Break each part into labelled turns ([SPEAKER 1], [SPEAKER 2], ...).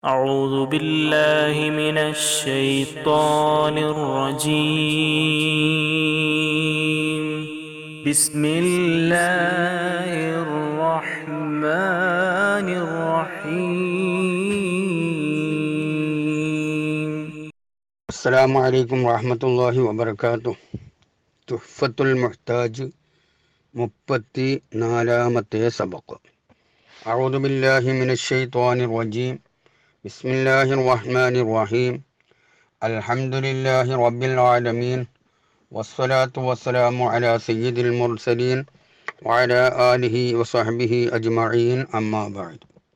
[SPEAKER 1] أعوذ بالله من الشيطان الرجيم بسم الله الرحمن الرحيم
[SPEAKER 2] السلام عليكم ورحمة الله وبركاته തുഹ്ഫത്തുൽ മുഹ്താജ് മുപ്പത്തി നാലാമത്തെ സബക്ക് أعوذ بالله من الشيطان الرجيم بسم الله الرحمن الرحيم الحمد لله رب العالمين والصلاة والسلام على سيد المرسلين وعلى آله وصحبه أجمعين أما بعد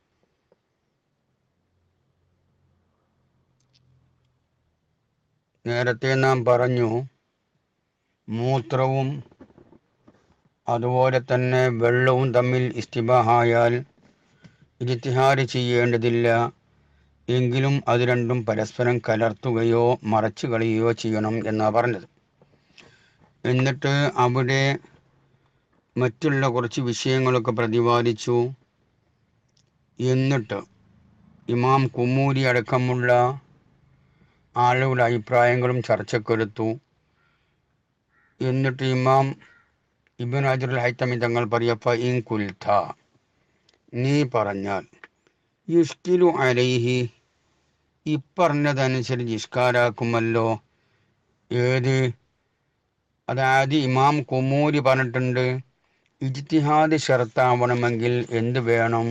[SPEAKER 2] നേരത്തെ നാം പറഞ്ഞു മൂത്രവും അതുപോലെ തന്നെ വെള്ളവും തമ്മിൽ ഇസ്തിബാഹായാൽ ഇരിത്തിഹാര് ചെയ്യേണ്ടതില്ല എങ്കിലും അത് രണ്ടും പരസ്പരം കലർത്തുകയോ മറച്ചു കളയുകയോ ചെയ്യണം എന്നാണ് പറഞ്ഞത് എന്നിട്ട് അവിടെ മറ്റുള്ള കുറച്ച് വിഷയങ്ങളൊക്കെ പ്രതിപാദിച്ചു എന്നിട്ട് ഇമാം കുമ്മൂരി അടക്കമുള്ള ആളുകളുടെ അഭിപ്രായങ്ങളും ചർച്ചക്കെടുത്തു എന്നിട്ട് ഇമാം ഇബിൻ അജറുൽ ഹൈത്തമി തങ്ങൾ പറയപ്പ ഇൻ കുൽത്ത നീ പറഞ്ഞാൽ യുഷ്കിലു അലൈഹി ഇപ്പറഞ്ഞതനുസരിച്ച് ഇഷ്കാരാക്കുമല്ലോ ഏത് അതായത് ഇമാം കുമൂരി പറഞ്ഞിട്ടുണ്ട് ഇജ്തിഹാദ് ഷർത്താവണമെങ്കിൽ എന്ത് വേണം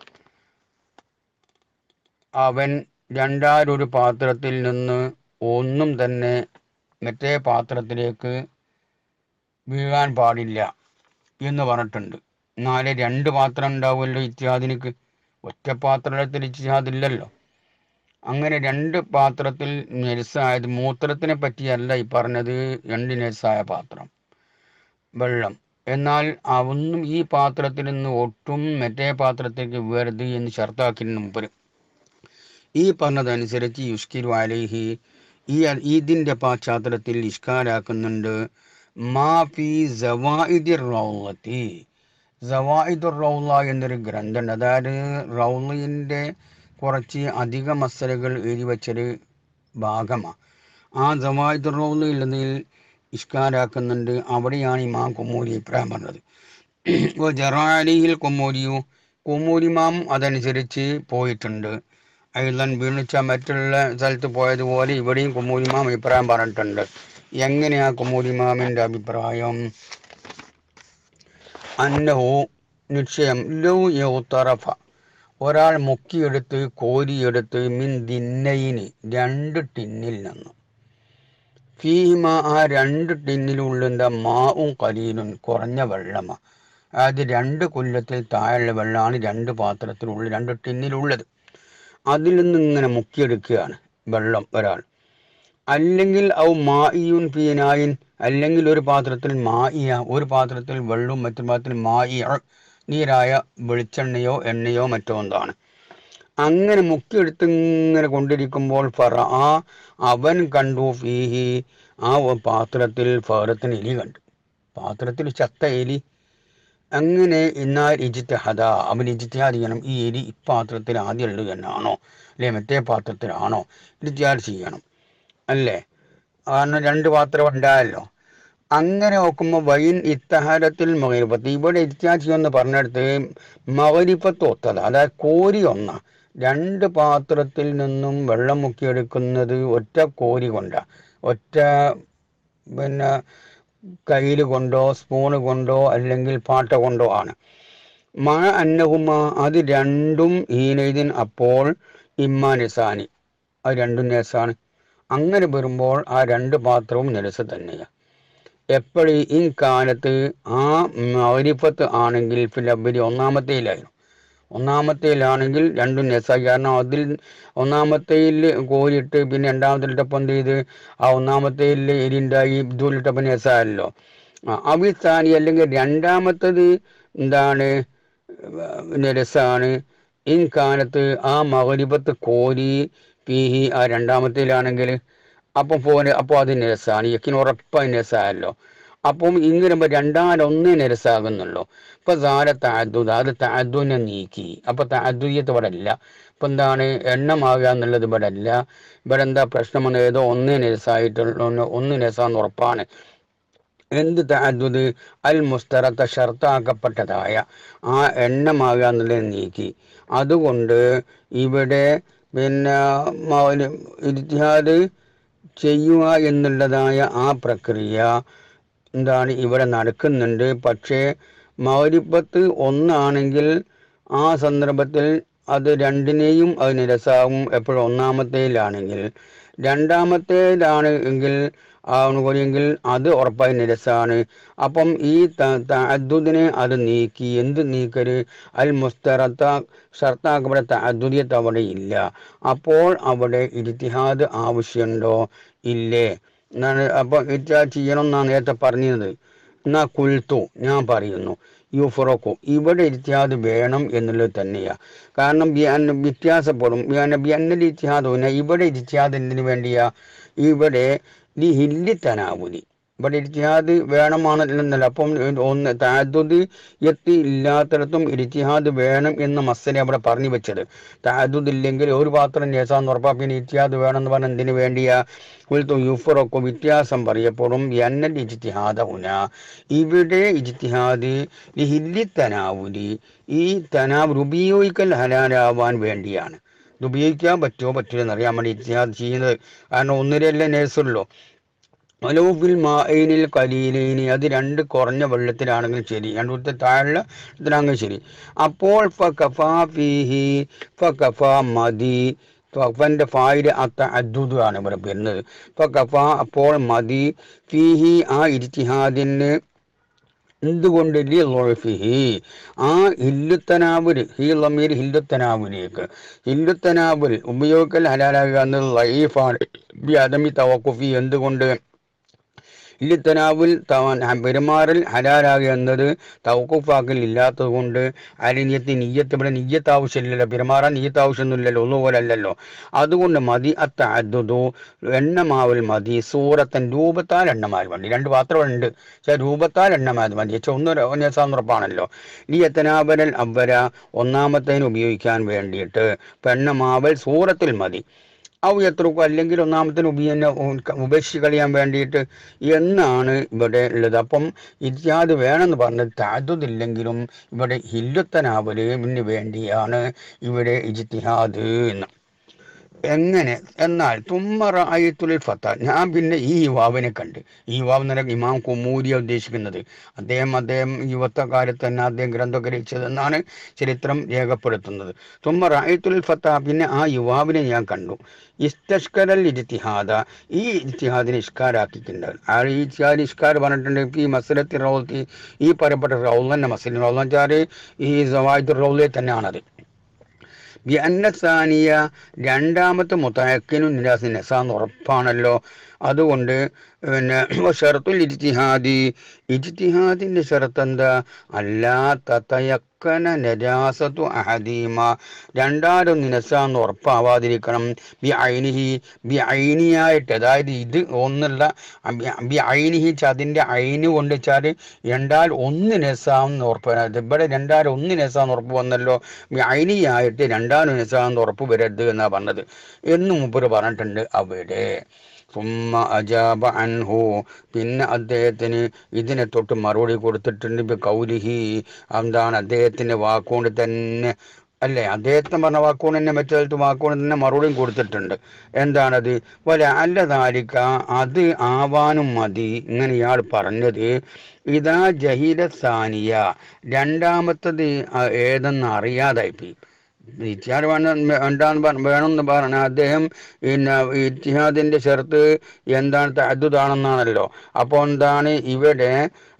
[SPEAKER 2] അവൻ രണ്ടാരൊരു പാത്രത്തിൽ നിന്ന് ഒന്നും തന്നെ മറ്റേ പാത്രത്തിലേക്ക് വീഴാൻ പാടില്ല എന്ന് പറഞ്ഞിട്ടുണ്ട് എന്നാലേ രണ്ട് പാത്രം ഉണ്ടാവുമല്ലോ ഇത്യാദിനിക്ക് ഒറ്റ പാത്രത്തിൽ ഇത്യാദില്ലല്ലോ അങ്ങനെ രണ്ട് പാത്രത്തിൽ നെരിസായത് മൂത്രത്തിനെ പറ്റിയല്ല ഈ പറഞ്ഞത് രണ്ട് നെരിസായ പാത്രം വെള്ളം എന്നാൽ അതൊന്നും ഈ പാത്രത്തിൽ നിന്ന് ഒട്ടും മറ്റേ പാത്രത്തേക്ക് വീഴരുത് എന്ന് ഷർത്താക്കിന് മുമ്പ് ഈ പറഞ്ഞതനുസരിച്ച് യുഷ്കിരു അലൈഹി ഈ ഇതിൻ്റെ പശ്ചാത്തലത്തിൽ ഇഷ്കാരാക്കുന്നുണ്ട് മാഫി ജവായിദി റൗലത്തി ജവായിദുർ റൗല എന്നൊരു ഗ്രന്ഥമുണ്ട് അതായത് റൗലിൻ്റെ കുറച്ച് അധിക മസലകൾ എഴുതി വെച്ചൊരു ഭാഗമാണ് ആ ജവായിദുർ റൗലയിൽ എന്നതിൽ ഇഷ്കാരാക്കുന്നുണ്ട് അവിടെയാണ് ഇമാം കൊമ്മൂരി അഭിപ്രായം പറഞ്ഞത് ജറാലിയിൽ കൊമ്മൂരിയു കൊമ്മൂരിമാം അതനുസരിച്ച് പോയിട്ടുണ്ട് അയലൻ വീണിച്ച മറ്റുള്ള സ്ഥലത്ത് പോയതുപോലെ ഇവിടെയും കൊമ്മൂരിമാം അഭിപ്രായം പറഞ്ഞിട്ടുണ്ട് എങ്ങനെയാ കൊമ്മൂരിമാമിൻ്റെ അഭിപ്രായം അന്നഹു നിശ്ചയം ലൗ യൗത്തറഫ ഒരാൾ മുക്കിയെടുത്ത് കോരിയെടുത്ത് മിൻ ദിന്നയിന് രണ്ട് ടിന്നിൽ നിന്ന് ഫീഹിമ ആ രണ്ട് ടിന്നിലുള്ള മാവും കലീലും കുറഞ്ഞ വെള്ളമാണ് അതായത് രണ്ട് കൊല്ലത്തിൽ താഴെയുള്ള വെള്ളമാണ് രണ്ട് പാത്രത്തിലുള്ള രണ്ട് ടിന്നിലുള്ളത് അതിൽ നിന്ന് ഇങ്ങനെ മുക്കിയെടുക്കുകയാണ് വെള്ളം ഒരാൾ അല്ലെങ്കിൽ ഔ മായിയുൻ പീനായിൻ അല്ലെങ്കിൽ ഒരു പാത്രത്തിൽ മായിയ ഒരു പാത്രത്തിൽ വെള്ളവും മറ്റു പാത്രത്തിൽ മായിയ നീരായ വെളിച്ചെണ്ണയോ എണ്ണയോ മറ്റോ എന്താണ് അങ്ങനെ മുക്കിയെടുത്ത് ഇങ്ങനെ കൊണ്ടിരിക്കുമ്പോൾ ഫറ ആ അവൻ കണ്ടു ഫീഹി ആ പാത്രത്തിൽ ഫറത്തിന് എലി കണ്ടു പാത്രത്തിൽ ചത്ത എലി അങ്ങനെ എന്നാൽ ഇജിത്തഹദ അവൻ ഇജിത്തിഹാദ് ചെയ്യണം ഈ എലി ഇപ്പാത്രത്തിൽ ആദ്യം ഉള്ളത് തന്നെയാണോ അല്ലെ മറ്റേ പാത്രത്തിലാണോ ഇജിത്തിഹാദ് ചെയ്യണം അല്ലേ കാരണം രണ്ട് പാത്രം ഉണ്ടായല്ലോ അങ്ങനെ നോക്കുമ്പോൾ വൈൻ ഇത്തഹാരത്തിൽ മകരിപ്പത്ത് ഇവിടെ ഇത്യാച്ചി എന്ന് പറഞ്ഞെടുത്ത് മകരിപ്പത്ത് ഒത്തത് അതായത് കോരി ഒന്ന രണ്ട് പാത്രത്തിൽ നിന്നും വെള്ളം മുക്കിയെടുക്കുന്നത് ഒറ്റ കോരി കൊണ്ടാണ് ഒറ്റ പിന്നെ കയ്യിൽ കൊണ്ടോ സ്പൂണ് കൊണ്ടോ അല്ലെങ്കിൽ പാട്ട കൊണ്ടോ ആണ് മഴ അന്നഹുമ അത് രണ്ടും ഈനൈദിൻ അപ്പോൾ ഇമ്മ നിസാനി അത് രണ്ടും നെസാണ് അങ്ങനെ വരുമ്പോൾ ആ രണ്ട് പാത്രവും നെലസ് തന്നെയാണ് എപ്പോഴും ഈ കാലത്ത് ആ മൗരിഫത്ത് ആണെങ്കിൽ ഫിലബരി ഒന്നാമത്തേലായിരുന്നു ഒന്നാമത്തേലാണെങ്കിൽ രണ്ടും നെസായി കാരണം അതിൽ ഒന്നാമത്തേയിൽ കോരിയിട്ട് പിന്നെ രണ്ടാമത്തിലിട്ടപ്പം എന്ത് ചെയ്ത് ആ ഒന്നാമത്തേയിൽ എരിണ്ടായി ഇതുലിട്ടപ്പം നെസായല്ലോ ആ അവിസ്ഥാനി അല്ലെങ്കിൽ രണ്ടാമത്തത് എന്താണ് നെരസാണ് ഈ കാലത്ത് ആ മകരിപത്ത് കോരി പീഹി ആ രണ്ടാമത്തേലാണെങ്കിൽ അപ്പം പോലെ അപ്പോൾ അത് നെസാണ് യക്കിന് ഉറപ്പായി നെസായല്ലോ അപ്പം ഇങ്ങനെ രണ്ടാലൊന്നേ നിരസാകുന്നുള്ളൂ ഇപ്പൊ സാര താദ്ദുദ് അത് താദ്ദുനെ നീക്കി അപ്പൊ താദ്ദുയ്യത്ത് ഇവിടെ ഇല്ല ഇപ്പൊ എന്താണ് എണ്ണമാകുക എന്നുള്ളത് ഇവിടെ അല്ല ഇവിടെ എന്താ പ്രശ്നം ഏതോ ഒന്നേ നിരസായിട്ടുള്ള ഒന്ന് നിരസാന്ന് ഉറപ്പാണ് എന്ത് താദ്ദുദ് അൽ മുസ്തറത്ത ഷർത്താക്കപ്പെട്ടതായ ആ എണ്ണമാകുക എന്നുള്ളത് നീക്കി അതുകൊണ്ട് ഇവിടെ പിന്നെ ഇത്തിഹാദ് ചെയ്യുക എന്നുള്ളതായ ആ പ്രക്രിയ എന്താണ് ഇവിടെ നടക്കുന്നുണ്ട് പക്ഷേ മൗരിപ്പത്ത് ഒന്നാണെങ്കിൽ ആ സന്ദർഭത്തിൽ അത് രണ്ടിനെയും അത് നിരസാവും എപ്പോഴും ഒന്നാമത്തേലാണെങ്കിൽ രണ്ടാമത്തേലാണ് എങ്കിൽ ആണെങ്കിൽ അത് ഉറപ്പായി നിരസാണ് അപ്പം ഈ തഅദ്ദുദിനെ അത് നീക്കി എന്ത് നീക്കര് അൽ മുസ്തറത്ത ഷർത്താക്കപ്പെട്ട തഅദ്ദുദിയത്ത് അവിടെ ഇല്ല അപ്പോൾ അവിടെ ഇരിത്തിഹാദ് ആവശ്യമുണ്ടോ ഇല്ലേ എന്നാണ് അപ്പോൾ ഇത്തിഹാദ് ചെയ്യണം എന്നാണ് നേരത്തെ പറഞ്ഞത് എന്നാ കുൽത്തു ഞാൻ പറയുന്നു യുഫറോക്കു ഇവിടെ ഇത്തിഹാദ് വേണം എന്നുള്ളത് തന്നെയാണ് കാരണം ബിയാൻ വ്യത്യാസപ്പെടും ബിയാൻ ബിയന്നൽ ഇത്തിഹാദ് ഇവിടെ ഇത്തിഹാദ് എന്തിനു വേണ്ടിയാ ഇവിടെ ഈ ഹില്ലി തനാവുലി ഇവിടെ ഇരിത്തിഹാദ് വേണമാണെന്നല്ല അപ്പം ഒന്ന് താദ്ദുദ് എത്തി ഇല്ലാത്തിടത്തും ഇരിത്തിഹാദ് വേണം എന്ന മസനെ അവിടെ പറഞ്ഞു വെച്ചത് താദ്ദുദ് ഇല്ലെങ്കിൽ ഒരു പാത്രം നേസാന്ന് ഉറപ്പാ പിന്നെ ഇരിത്തിഹാദ് വേണമെന്ന് പറഞ്ഞ എന്തിനു വേണ്ടിയാ കുൽത്തു യുഫറൊക്കെ വ്യത്യാസം പറയപ്പെടും എന്നൽ ഇജ്തിഹാദ ഉന ഇവിടെ ഇജ്തിഹാദ് ഹില്ലി തനാവുലി ഈ തനാവ് ഉപയോഗിക്കൽ ഹലാലാവാൻ വേണ്ടിയാണ് ഇത് ഉപയോഗിക്കാൻ പറ്റുമോ പറ്റില്ല എന്നറിയാൻ വേണ്ടി ഇജ്തിഹാദ് ചെയ്യുന്നത് കാരണം ഒന്നിരല്ലേ നേഴ്സുള്ളൂ അലോഫിൽ മായിനിൽ കലീലീനി അത് രണ്ട് കുറഞ്ഞ വെള്ളത്തിലാണെങ്കിൽ ശരി രണ്ടത്തെ താഴെ ഇതിലാണെങ്കിൽ ശരി അപ്പോൾ ഫ കഫാ ഫീഹി ഫ കഫാ മതി ഫന്റെ ഫായില് അത്ത അദ്ദുദ് ആണ് ഇവിടെ വരുന്നത് ഫ കഫാ അപ്പോൾ മതി ഫീഹി ആ ഇരിത്തിഹാദിന് എന്തുകൊണ്ട് ഫിഹി ആ ഹില്ലുത്തനാവുൽ ഹി ലമീർ ഹില്ലുത്തനാവുലേക്ക് ഹില്ലുത്തനാവുൽ ഉപയോഗിക്കൽ ഹലാലാകുക എന്നത് ലൈഫാണ് ബി അദമി തവക്കുഫി എന്തുകൊണ്ട് ഇല്ലിത്തനാവിൽ പെരുമാറൽ ഹലാലാകുക എന്നത് തവക്കുഫാക്കൽ ഇല്ലാത്തത് കൊണ്ട് അലിനിയത്ത് നീയത്ത് ഇവിടെ നീയത്ത് ആവശ്യമില്ലല്ലോ പെരുമാറാൻ നീയത്ത് ആവശ്യമൊന്നുമില്ലല്ലോ ഒന്നുപോലെ അല്ലല്ലോ അതുകൊണ്ട് മതി അത്തഅദ്ദുദു എണ്ണമാവൽ മതി സൂറത്തൻ രൂപത്താൽ എണ്ണമാൽ മതി രണ്ട് പാത്രമുണ്ട് പക്ഷേ രൂപത്താൽ എണ്ണമാൽ മതി പക്ഷെ ഒന്ന് ഉറപ്പാണല്ലോ ഈ എത്തനാബരൽ അവര ഒന്നാമത്തേന് ഉപയോഗിക്കാൻ വേണ്ടിയിട്ട് പെണ്ണമാവൽ സൂറത്തിൽ മതി ഔ എത്രക്കും അല്ലെങ്കിൽ ഒന്നാമത്തിന് ഉപയോഗിനെ ഉപേക്ഷിച്ച് കളയാൻ വേണ്ടിയിട്ട് എന്നാണ് ഇവിടെ ഉള്ളത് അപ്പം ഇത്യാദ് വേണമെന്ന് പറഞ്ഞത് താതുതില്ലെങ്കിലും ഇവിടെ ഹില്ലുത്തനാവലിന് വേണ്ടിയാണ് ഇവിടെ ഇജ്തിഹാദ് എന്ന് എങ്ങനെ എന്നാൽ തുമ്മറായത്തുൽ ഫത്ത ഞാൻ പിന്നെ ഈ യുവാവിനെ കണ്ട് ഈ യുവാവ് നില ഇമാം കുമൂരിയ ഉദ്ദേശിക്കുന്നത് അദ്ദേഹം അദ്ദേഹം യുവത്വകാലത്ത് തന്നെ അദ്ദേഹം ഗ്രന്ഥമൊക്കെ രചിച്ചതെന്നാണ് ചരിത്രം രേഖപ്പെടുത്തുന്നത് തുമ്മറായത്തുൽ ഫത്ത പിന്നെ ആ യുവാവിനെ ഞാൻ കണ്ടു ഇസ്തഷ്കരൽ ഇജ്തിഹാദ ഈ ഇജ്തിഹാദിനെ ഇഷ്കാരാക്കിയിട്ടുണ്ട് ആ ഈ ഇജ്തിഹാദ് ഇഷ്കാർ പറഞ്ഞിട്ടുണ്ട് ഈ മസലത്തി റൗലത്തി ഈ പറയപ്പെട്ട റൗലന്നെ മസലിൻ റൗൽ എന്ന് വെച്ചാൽ ഈ സവായത്ത് റൗലെ തന്നെയാണത് ബിഅന്ന സാനിയ രണ്ടാമത്തെ മുത്തയക്കിനും നിരാസ് നെസാന്ന് ഉറപ്പാണല്ലോ അതുകൊണ്ട് പിന്നെ ഷർത്തുൽ ഇജ്തിഹാദി ഇജ്തിഹാദിൻ്റെ ഷർത്ത് എന്താ അല്ലാ തത്തയക്കന നജാസത്തു അഹദീമ രണ്ടാരും നിനസാന്ന് ഉറപ്പാവാതിരിക്കണം ബി ഐനിഹി ബി ഐനിയായിട്ട് അതായത് ഇത് ഒന്നുള്ള ബി ഐനിഹി അതിൻ്റെ ഐന് കൊണ്ട് വെച്ചാൽ രണ്ടാൽ ഒന്ന് നെസാന്ന് ഉറപ്പ് ഇവിടെ രണ്ടാൽ ഒന്ന് നെസാന്ന് ഉറപ്പ് വന്നല്ലോ ബി ഐനിയായിട്ട് രണ്ടാലും നെസാന്ന് ഉറപ്പ് വരരുത് എന്നാണ് പറഞ്ഞത് എന്ന് മുമ്പ് പറഞ്ഞിട്ടുണ്ട് അവിടെ സുമ്മ അജാബ അൻഹു പിന്നെ അദ്ദേഹത്തിന് ഇതിനെ തൊട്ട് മറുപടി കൊടുത്തിട്ടുണ്ട് ഇപ്പൊ കൗലിഹി എന്താണ് അദ്ദേഹത്തിന്റെ വാക്കുകൊണ്ട് തന്നെ അല്ലേ അദ്ദേഹത്തെ പറഞ്ഞ വാക്കുകൊണ്ട് തന്നെ മറ്റേ വാക്കുകൊണ്ട് തന്നെ മറുപടിയും കൊടുത്തിട്ടുണ്ട് എന്താണത് വല അല്ലതാലിക്ക അത് ആവാനും മതി ഇങ്ങനെ ഇയാൾ പറഞ്ഞത് ഇതാ ജഹീല സാനിയ രണ്ടാമത്തത് ഏതെന്ന് അറിയാതായിപ്പോയി ഇത്തിഹാദ് വേണ്ട വേണ്ടാന്ന് വേണമെന്ന് പറഞ്ഞ അദ്ദേഹം പിന്നെ ഇത്തിഹാദിന്റെ ഷർത്ത് എന്താണ് തഅദ്ദുദാണെന്നാണല്ലോ അപ്പോൾ എന്താണ് ഇവിടെ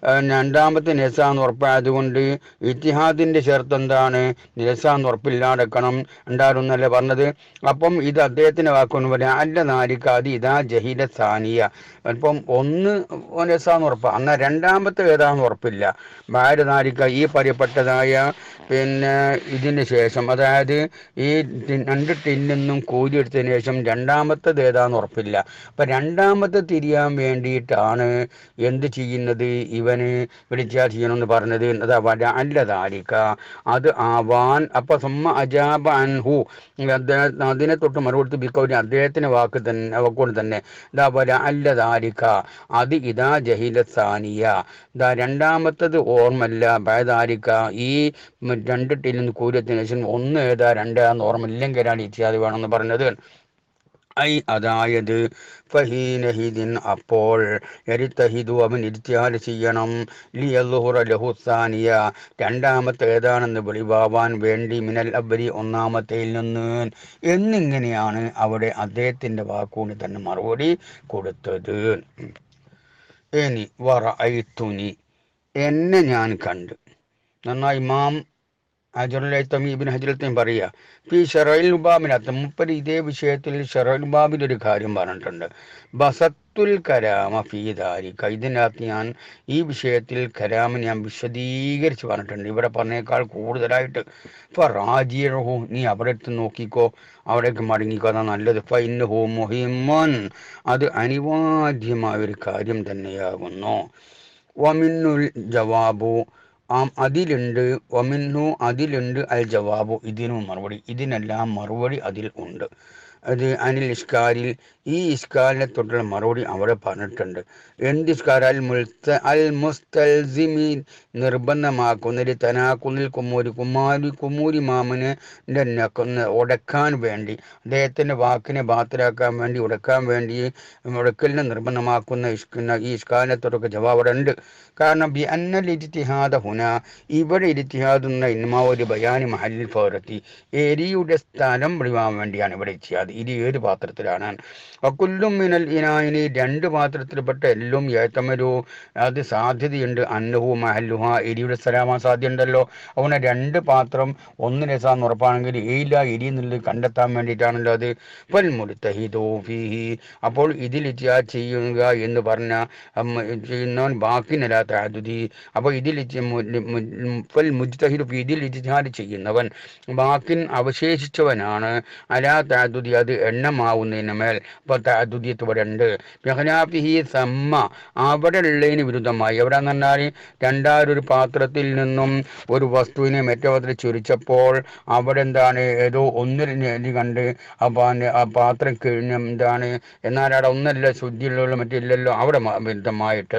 [SPEAKER 2] രണ്ടാമത്തെ നിലസാന്ന് ഉറപ്പായതുകൊണ്ട് ഇത്തിഹാദിൻ്റെ ഷർത്ത് എന്താണ് നിലസാന്ന് ഉറപ്പില്ലാതെക്കണം ഉണ്ടായിരുന്നല്ലേ പറഞ്ഞത് അപ്പം ഇത് അദ്ദേഹത്തിൻ്റെ വാക്കുകൊണ്ട് പറയാം അല്ല നാരിക്കാതി ഇതാ ജഹീല സാനിയ അപ്പം ഒന്ന് നിലസാന്ന് ഉറപ്പ് എന്നാൽ രണ്ടാമത്തെ ഏതാന്ന് ഉറപ്പില്ല ഭാര്യ നാരിക്ക ഈ പറയപ്പെട്ടതായ പിന്നെ ഇതിന് ശേഷം അതായത് ഈ ടി- രണ്ട് ടിന്നിന്നും കൂലിയെടുത്തതിന് ശേഷം രണ്ടാമത്തത് ഏതാന്ന് ഉറപ്പില്ല അപ്പം രണ്ടാമത്തെ തിരിയാൻ വേണ്ടിയിട്ടാണ് എന്ത് ചെയ്യുന്നത് ഇവന് വിളിച്ചാൽ ചെയ്യണമെന്ന് പറഞ്ഞത് അതാ വര അല്ലതാരിക്ക അത് ആവാൻ അപ്പം സുമ്മ അജാബ അൻഹു അദ്ദേഹം അതിനെ തൊട്ട് മറുപടി ബിക്കൗരി അദ്ദേഹത്തിൻ്റെ വാക്ക് തന്നെ വാക്കുകൊണ്ട് തന്നെ ഇതാ വര അല്ലതാരിക്ക അത് ഇതാ ജഹില സാനിയ ഇതാ രണ്ടാമത്തത് ഓർമ്മല്ല ഭയതാരിക്ക ഈ മ- രണ്ട് ടീമിൽ നിന്ന് കൂര്യത്തിന് ശേഷം ഒന്ന് ഏതാ രണ്ടാന്ന് ഓർമ്മയില്ലെങ്കിലാണ് ഇത്യാദി വേണമെന്ന് പറഞ്ഞത് ഐ അതായത് ഫഹീനഹിദിൻ അപ്പോൾ എരിത്തഹിദു അവൻ ഇരുത്തിയാല് ചെയ്യണം ലിയല്ലുഹുറ ലഹുസാനിയ രണ്ടാമത്തെ ഏതാണെന്ന് വെളിവാവാൻ വേണ്ടി മിനൽ അബ്ബരി ഒന്നാമത്തേയിൽ നിന്ന് എന്നിങ്ങനെയാണ് അവിടെ അദ്ദേഹത്തിൻ്റെ വാക്കുകൊണ്ട് തന്നെ മറുപടി കൊടുത്തത് ഇനി വറ ഐത്തുനി എന്നെ ഞാൻ കണ്ട് നന്നായി ഇമാം ഹജറുലൈത്തമി ഇബിൻ ഹജറത്തെയും പറയുക ഇപ്പം ഈ ഷെറൈൽ ഉബാബിനകത്ത് മുപ്പത് ഇതേ വിഷയത്തിൽ ഷെറൈൽ ഉബാബിൻ്റെ ഒരു കാര്യം പറഞ്ഞിട്ടുണ്ട് ബസത്തുൽ കരാമ ഫീദാരിക്ക ഇതിനകത്ത് ഞാൻ ഈ വിഷയത്തിൽ കരാമിന് ഞാൻ വിശദീകരിച്ച് പറഞ്ഞിട്ടുണ്ട് ഇവിടെ പറഞ്ഞേക്കാൾ കൂടുതലായിട്ട് ഇപ്പം റാജിയഹു നീ അവിടെ എത്തി നോക്കിക്കോ അവിടേക്ക് മടങ്ങിക്കോ അതാ നല്ലത് ഇപ്പം ഇന്ന് ഹോ മുഹിമൻ അത് അനിവാര്യമായ ഒരു കാര്യം തന്നെയാകുന്നു വമിന്നുൽ ജവാബു ആം അതിലുണ്ട് ഒമിന്നു അതിലുണ്ട് അൽ ജവാബു ഇതിനും മറുപടി ഇതിനെല്ലാം മറുപടി അതിൽ ഉണ്ട് അത് അനിൽ ഇസ്കാരിൽ ഈ ഇസ്കാലിനെ തൊട്ടുള്ള മറുപടി അവിടെ പറഞ്ഞിട്ടുണ്ട് എന്ത് ഇസ്കാർ അൽ മുൽത്ത അൽ മുസ്തൽസിമി നിർബന്ധമാക്കുന്നതിൽ തനാക്കുന്നിൽ കുമ്മൂരി കുമാരി കുമ്മൂരി മാമന് നക്കുന്ന ഉടക്കാൻ വേണ്ടി അദ്ദേഹത്തിൻ്റെ വാക്കിനെ ബാത്തിലാക്കാൻ വേണ്ടി ഉടക്കാൻ വേണ്ടി ഉടക്കലിനെ നിർബന്ധമാക്കുന്ന ഇഷ്കുന്ന ഈ ഇസ്കാലിനെ തൊട്ടൊക്കെ ജവാബ് അവിടെ ഉണ്ട് കാരണം ബി അന്നൽ ഇരിത്തിഹാദ ഹുന ഇവിടെ ഇരിത്തിഹാദുന്ന ഇന്നുമാ ഒരു ബയാനി മഹലിൽ ഫോറത്തി എരിയുടെ സ്ഥലം വെളിവാൻ വേണ്ടിയാണ് ഇവിടെ ഇത്തിഹാദ് ഇരി ഏത് പാത്രത്തിലാണ് അക്കുല്ലും മിനൽ ഇനായിനി രണ്ട് പാത്രത്തിൽപ്പെട്ട എല്ലാം ഏത്തമരു അത് സാധ്യതയുണ്ട് അന്നഹു മഹല്ലുഹ എരിയുടെ സ്ഥലമാൻ സാധ്യതയുണ്ടല്ലോ അതുകൊണ്ട് രണ്ട് പാത്രം ഒന്ന് രസാന്ന് ഉറപ്പാണെങ്കിൽ ഏയില്ല എരി എന്നുള്ളത് കണ്ടെത്താൻ വേണ്ടിയിട്ടാണല്ലോ അത് ഫൽ മുടുത്തഹിദോ ഫീഹി അപ്പോൾ ഇതിൽ ഇത്തിഹാ ചെയ്യുക എന്ന് പറഞ്ഞ ഉം, ചെയ്യുന്നവൻ ബാക്കി നിലാത്ത അതുതി അപ്പോൾ ഇതിൽ ഇത്തി- മു- മു- ഫൽ മുജ്തഹിദ് ഫീ ഇതിൽ ഇത്തിഹാദ് ചെയ്യുന്നവൻ ബാക്കിൻ അവശേഷിച്ചവനാണ് അലാ താതുതി അത് എണ്ണമാവുന്നതിന് മേൽ ഇപ്പോൾ താതുദിയത്ത് ഇവിടെ ഉണ്ട് ബഹനാഫിഹി സമ്മ അവിടെ ഉള്ളതിന് വിരുദ്ധമായി എവിടെ എന്ന് പറഞ്ഞാൽ രണ്ടായൊരു പാത്രത്തിൽ നിന്നും ഒരു വസ്തുവിനെ മറ്റേ പാത്രത്തിൽ ചുരിച്ചപ്പോൾ അവിടെ എന്താണ് ഏതോ ഒന്നിൽ കണ്ട് അപ്പം ആ പാത്രം കഴിഞ്ഞ എന്താണ് എന്നാൽ അവിടെ ഒന്നല്ല ശുദ്ധിയുള്ളൂ മറ്റില്ലല്ലോ അവിടെ മ- വിരുദ്ധമായിട്ട്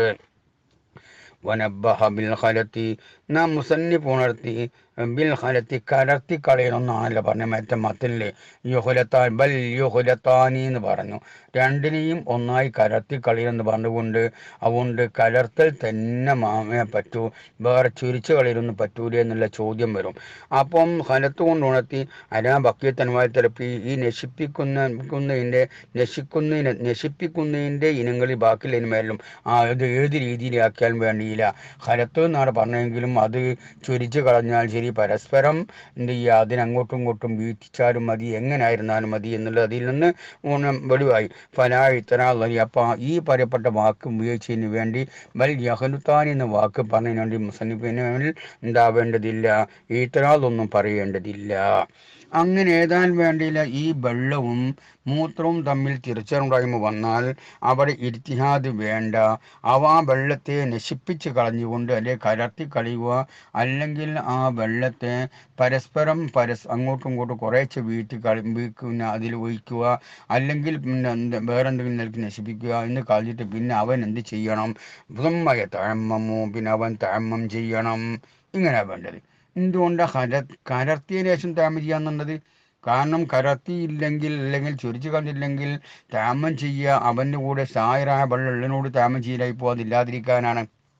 [SPEAKER 2] വനബഹ ബിൽ ഖലത്തി നാം മുസന്നിഫ് ഉണർത്തി ബിൽ ഖലത്തി കലർത്തി കളയണമെന്നാണല്ലോ പറഞ്ഞ മറ്റേ മത്തില് യുഹുലത്താൻ ബൽ യുഹുലത്താനി എന്ന് പറഞ്ഞു രണ്ടിനെയും ഒന്നായി കലർത്തി കളയുമെന്ന് പറഞ്ഞുകൊണ്ട് അതുകൊണ്ട് കലർത്തൽ തന്നെ മാമേ പറ്റൂ വേറെ ചുരിച്ച് കളയൊന്നും പറ്റൂല എന്നുള്ള ചോദ്യം വരും അപ്പം ഹലത്ത് കൊണ്ട് ഉണർത്തി അരാ ബക്കിയത്തന്മായി തിരപ്പി ഈ നശിപ്പിക്കുന്ന ക്കുന്നതിൻ്റെ നശിക്കുന്നതിന് നശിപ്പിക്കുന്നതിൻ്റെ ഇനങ്ങളിൽ ബാക്കിയുള്ളതിന് മേലും ആ ഇത് ഏത് രീതിയിലാക്കിയാലും വേണ്ടിയില്ല ഹലത്ത് എന്നാണ് പറഞ്ഞെങ്കിലും അത് ചുരിച്ച് കളഞ്ഞാൽ ശരി പരസ്പരം എന്ത് ചെയ്യുക അതിനങ്ങോട്ടും ഇങ്ങോട്ടും വീട്ടിച്ചാലും മതി എങ്ങനായിരുന്നാലും മതി എന്നുള്ളത് അതിൽ നിന്ന് ഊണം വെളിവായി ഫലാ ഇത്തനാളി അപ്പം ഈ പറയപ്പെട്ട വാക്ക് ഉപയോഗിച്ചതിന് വേണ്ടി ബൽ യഹലുത്താൻ എന്ന വാക്ക് പറഞ്ഞതിന് വേണ്ടി മുസന്നിഫിന് മേൽ ഉണ്ടാവേണ്ടതില്ല ഈത്തനാളൊന്നും പറയേണ്ടതില്ല അങ്ങനെ ഏതാൻ വേണ്ടിയില്ല ഈ വെള്ളവും മൂത്രവും തമ്മിൽ തിരിച്ചറിവുണ്ടായ്മ വന്നാൽ അവിടെ ഇർത്തിഹാദ് വേണ്ട അവ ആ വെള്ളത്തെ നശിപ്പിച്ച് കളഞ്ഞുകൊണ്ട് അല്ലെ കലർത്തി കളയുക അല്ലെങ്കിൽ ആ വെള്ളത്തെ പരസ്പരം പരസ് അങ്ങോട്ടും ഇങ്ങോട്ടും കുറേശ്ശെ വീട്ടി കളി വീക്കുന്ന അതിൽ ഒഴിക്കുക അല്ലെങ്കിൽ പിന്നെ എന്ത് വേറെ എന്തെങ്കിലും നിലക്ക് നശിപ്പിക്കുക എന്ന് കളഞ്ഞിട്ട് പിന്നെ അവൻ എന്ത് ചെയ്യണം സുമ്മയ തഴമ്മമോ പിന്നെ അവൻ തഴമ്മം ചെയ്യണം ഇങ്ങനെയാണ് വേണ്ടത് എന്തുകൊണ്ടാണ് കല കലർത്തിയതിനു ശേഷം താമം ചെയ്യാന്നുള്ളത് കാരണം കലർത്തിയില്ലെങ്കിൽ അല്ലെങ്കിൽ ചൊരിച്ചു കളഞ്ഞില്ലെങ്കിൽ താമം ചെയ്യുക അവൻ്റെ കൂടെ സായറായ വെള്ളനോട് താമം ചെയ്യലായി പോകാതില്ലാതിരിക്കാനാണ്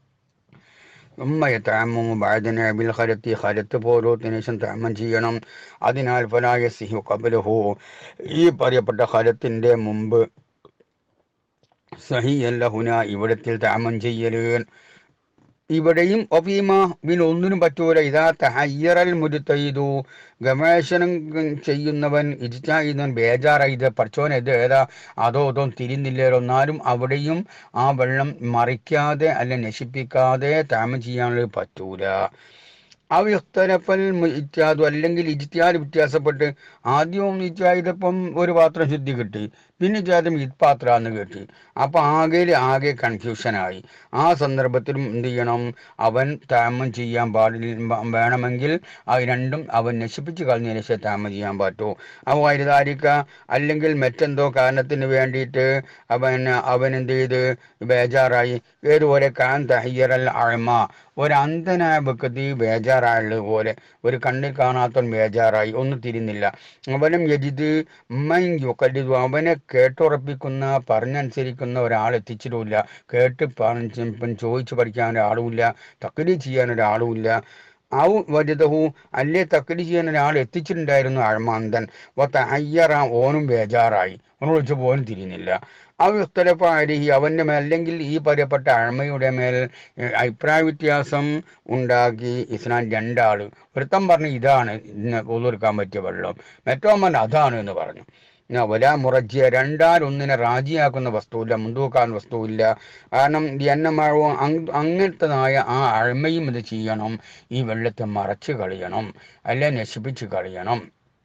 [SPEAKER 2] ഉമ്മയെ താമമു ബാദന ബിൽ ഖലത്തി ഖലത്ത് പോലോത്തിന് ശേഷം താമം ചെയ്യണം അതിനാൽ ഫലായ സിഹു കബലഹു ഈ പറയപ്പെട്ട ഖലത്തിൻ്റെ മുമ്പ് സഹിയല്ല ഹുന ഇവിടത്തിൽ താമം ചെയ്യല് ഇവിടെയും ഒഫീമ പിന്നെ ഒന്നിനും പറ്റൂല ഇതാ തഹയ്യറൽ മുരുത്തൈതു ഗവേഷണം ചെയ്യുന്നവൻ ഇജിറ്റായിരുന്നവൻ ബേജാറായി ഇത് പഠിച്ചോനെ ഇത് ഏതാ അതോ അതോ തിരിയുന്നില്ലല്ലോ എന്നാലും അവിടെയും ആ വെള്ളം മറിക്കാതെ അല്ല നശിപ്പിക്കാതെ താമം ചെയ്യാനുള്ള പറ്റൂല അവയുക്തരപ്പൽ ഇത്യാദു അല്ലെങ്കിൽ ഇജ്തിയാദ് വ്യത്യാസപ്പെട്ട് ആദ്യവും ഇത്യാദിപ്പം ഒരു പാത്രം ശുദ്ധി കിട്ടി പിന്നെ ഇത്യാദം ഇത്പാത്രാന്ന് കിട്ടി അപ്പൊ ആകെ ആകെ കൺഫ്യൂഷനായി ആ സന്ദർഭത്തിലും എന്ത് ചെയ്യണം അവൻ താമം ചെയ്യാൻ പാടില്ല വേണമെങ്കിൽ അത് രണ്ടും അവൻ നശിപ്പിച്ച് കളഞ്ഞതിന് ശേഷം താമം ചെയ്യാൻ പറ്റൂ അവ വൈരുതാരിക്ക അല്ലെങ്കിൽ മറ്റെന്തോ കാരണത്തിന് വേണ്ടിയിട്ട് അവൻ അവൻ എന്ത് ചെയ്ത് ബേജാറായി ഏതുപോലെ കാൻ തഹയ്യറൽ അഴമ ഒരു അന്ധനായ വ്യക്തി ബേജാറായുള്ളത് പോലെ ഒരു കണ്ണിൽ കാണാത്തവൻ ബേജാറായി ഒന്നും തിരിയുന്നില്ല അവനും യജിത് യുക്കലിതു അവനെ കേട്ടുറപ്പിക്കുന്ന പറഞ്ഞനുസരിക്കുന്ന ഒരാൾ എത്തിച്ചിട്ടില്ല കേട്ട് പറഞ്ഞ് ഇപ്പം ചോദിച്ചു പഠിക്കാൻ ഒരാളുമില്ല തക്കലി ചെയ്യാൻ ഒരാളുമില്ല ഔ വജതഹു അല്ലേ തക്കലി ചെയ്യാൻ ഒരാൾ എത്തിച്ചിട്ടുണ്ടായിരുന്നു അഴമാന്തൻ ഒത്ത അയ്യറ ഓനും ബേജാറായി ഓനെ വിളിച്ചപ്പോൾ ഓനും തിരിയുന്നില്ല അവ ഇഖ്തലഫാരിഹി അവൻ്റെ മേൽ അല്ലെങ്കിൽ ഈ പറയപ്പെട്ട അഴമയുടെ മേൽ ഏഹ്, അഭിപ്രായ വ്യത്യാസം ഉണ്ടാക്കി ഇസ്ലാം രണ്ടാൾ ഒരുത്തൻ പറഞ്ഞു ഇതാണ് ഇന്ന് ഒതുർക്കാൻ പറ്റിയ വെള്ളം മറ്റോ പറഞ്ഞു അതാണ് എന്ന് പറഞ്ഞു ഞാൻ വലാ മുറജിയ രണ്ടാൽ ഒന്നിനെ റാജിയാക്കുന്ന വസ്തുവില്ല മുൻതൂക്കാൻ വസ്തുവില്ല കാരണം ഈ എണ്ണമഴവും അങ്ങനത്തതായ ആ അഴമയും ഇത് ചെയ്യണം ഈ വെള്ളത്തെ മറച്ചു കളയണം അല്ലെ നശിപ്പിച്ച് കളയണം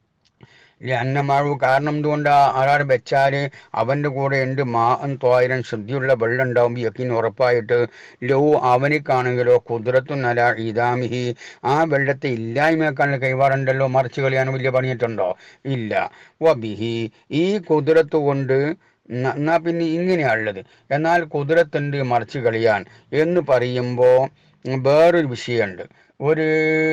[SPEAKER 2] ഈ അന്നമാഴു കാരണം എന്തുകൊണ്ടാ ആരാട് വെച്ചാൽ അവൻ്റെ കൂടെ ഉണ്ട് മാൻ തോയിരം ശുദ്ധിയുള്ള വെള്ളം ഉണ്ടാവും യക്കിന് ഉറപ്പായിട്ട് ലോ അവനിക്കാണെങ്കിലോ കുതിരത്തു നല ഇതാമിഹി ആ വെള്ളത്തെ ഇല്ലായ്മയാക്കാനുള്ള കൈവാറുണ്ടല്ലോ മറിച്ച് കളയാൻ വലിയ പണിയിട്ടുണ്ടോ ഇല്ല വബിഹി ഈ കുതിരത്ത് കൊണ്ട് ന- എന്നാ പിന്നെ ഇങ്ങനെയാണുള്ളത് എന്നാൽ കുതിരത്തുണ്ട് മറിച്ച് കളിയാൻ എന്ന് പറയുമ്പോൾ വേറൊരു വിഷയമുണ്ട് ഒരു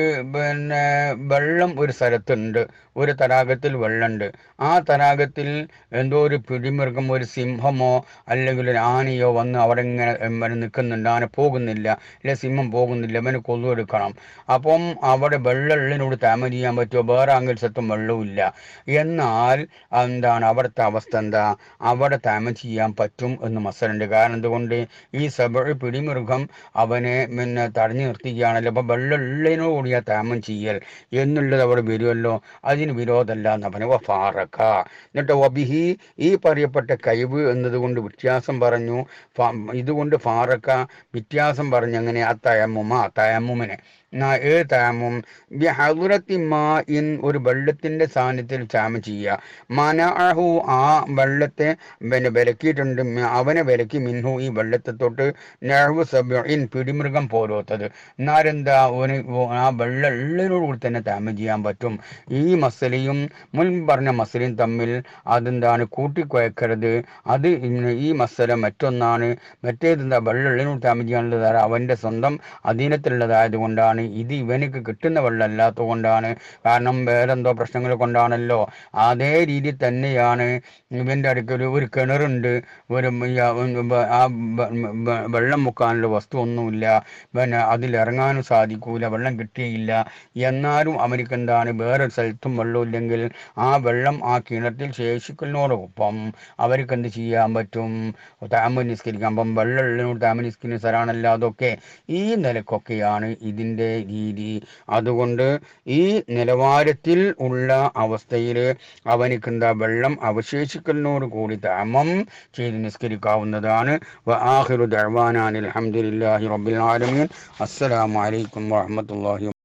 [SPEAKER 2] പിന്നെ വെള്ളം ഒരു സ്ഥലത്തുണ്ട് ഒരു തടാകത്തിൽ വെള്ളമുണ്ട് ആ തടാകത്തിൽ എന്തോ ഒരു പിടിമൃഗം ഒരു സിംഹമോ അല്ലെങ്കിൽ ഒരു ആനയോ വന്ന് അവിടെ ഇങ്ങനെ ഇങ്ങനെ നിൽക്കുന്നുണ്ട് ആന പോകുന്നില്ല അല്ലെ സിംഹം പോകുന്നില്ല അവന് കൊതുവെടുക്കണം അപ്പം അവിടെ വെള്ളമുള്ളിനോട് താമ ചെയ്യാൻ പറ്റുമോ വേറെ ആങ്കിൽ സത്വം വെള്ളമില്ല എന്നാൽ എന്താണ് അവിടുത്തെ അവസ്ഥ എന്താ അവിടെ താമ ചെയ്യാൻ പറ്റും എന്ന് മസലുണ്ട് കാരണം എന്തുകൊണ്ട് ഈ സബ പിടിമൃഗം അവനെ പിന്നെ തടഞ്ഞു നിർത്തുകയാണല്ലോ അപ്പം വെള്ളമുള്ളതിനോട് കൂടിയാ താമം ചെയ്യൽ എന്നുള്ളത് അവിടെ വരുമല്ലോ അതിന് വിരോധമല്ല എന്ന് പറഞ്ഞു ഫാറക്ക എന്നിട്ട് വബിഹി ഈ പറയപ്പെട്ട കഴിവ് എന്നതുകൊണ്ട് വ്യത്യാസം പറഞ്ഞു ഫ- ഇതുകൊണ്ട് ഫാറക്ക വ്യത്യാസം പറഞ്ഞു അങ്ങനെ ആ തയമ്മുമ ആ തയമ്മുമിനെ എന്നാ ഏ തയമ്മും ബിഹദുറത്തി മാ ഇൻ ഒരു വെള്ളത്തിന്റെ സാന്നിധ്യത്തിൽ ചാമ ചെയ്യുക മനഅഹു ആ വെള്ളത്തെ പിന്നെ വിലക്കിയിട്ടുണ്ട് മ- അവനെ വിലക്കി മിൻഹു ഈ വെള്ളത്തെ തൊട്ട് നഹ്വു സബ്ഇൻ പിടിമൃഗം പോലോത്തത് എന്നാരെന്താ ഓന് ഓ- ആ വെള്ളം ഉള്ളിനോടുകൂടി തന്നെ താമ ചെയ്യാൻ പറ്റും ഈ മസലയും മുൻ പറഞ്ഞ മസലയും തമ്മിൽ അതെന്താണ് കൂട്ടിക്കുഴക്കരുത് അത് ഇന്ന് ഈ മസല മറ്റൊന്നാണ് മറ്റേതെന്താ വെള്ളം ഉള്ളിനോട് താമ ചെയ്യാനുള്ളത് അവൻ്റെ സ്വന്തം അധീനത്തിലുള്ളതായത് കൊണ്ടാണ് ഇത് ഇവനക്ക് കിട്ടുന്ന വെള്ളം അല്ലാത്തത് കൊണ്ടാണ് കാരണം വേറെന്തോ പ്രശ്നങ്ങൾ കൊണ്ടാണല്ലോ അതേ രീതി തന്നെയാണ് ഇവൻ്റെ അടുക്കൽ ഒരു കിണറുണ്ട് ഒരു ഈ ആ ബ- ആ ബ- ബ- വെള്ളം മുക്കാനുള്ള വസ്തു ഒന്നുമില്ല പിന്നെ അതിലിറങ്ങാനും സാധിക്കൂല വെള്ളം കിട്ടിയില്ല എന്നാലും അവർക്ക് എന്താണ് വേറെ സ്ഥലത്തും വെള്ളമില്ലെങ്കിൽ ആ വെള്ളം ആ കിണറ്റിൽ ശേഷിക്കുന്നതോടൊപ്പം അവർക്ക് എന്ത് ചെയ്യാൻ പറ്റും താമ നിസ്കരിക്കാം അപ്പം വെള്ളമുള്ളതിനോട് താമ നിസ്കരിക്കുന്ന സ്ഥലമാണല്ലോ അതൊക്കെ ഈ നിലക്കൊക്കെയാണ് ഇതിൻ്റെ രീതി അതുകൊണ്ട് ഈ നിലവാരത്തിൽ ഉള്ള അവസ്ഥയിൽ അവനിക്ക് എന്താ വെള്ളം അവശേഷിക്കലിനോട് കൂടി താമം ചെയ്ത് നിസ്കരിക്കാവുന്നതാണ് ആഹിറു ദർവാനാൻ അലഹമുല്ലാഹി റബ്ബിൽ ആലമീൻ അസ്സലാമു അലൈക്കും വറഹ്മത്തുള്ളാഹി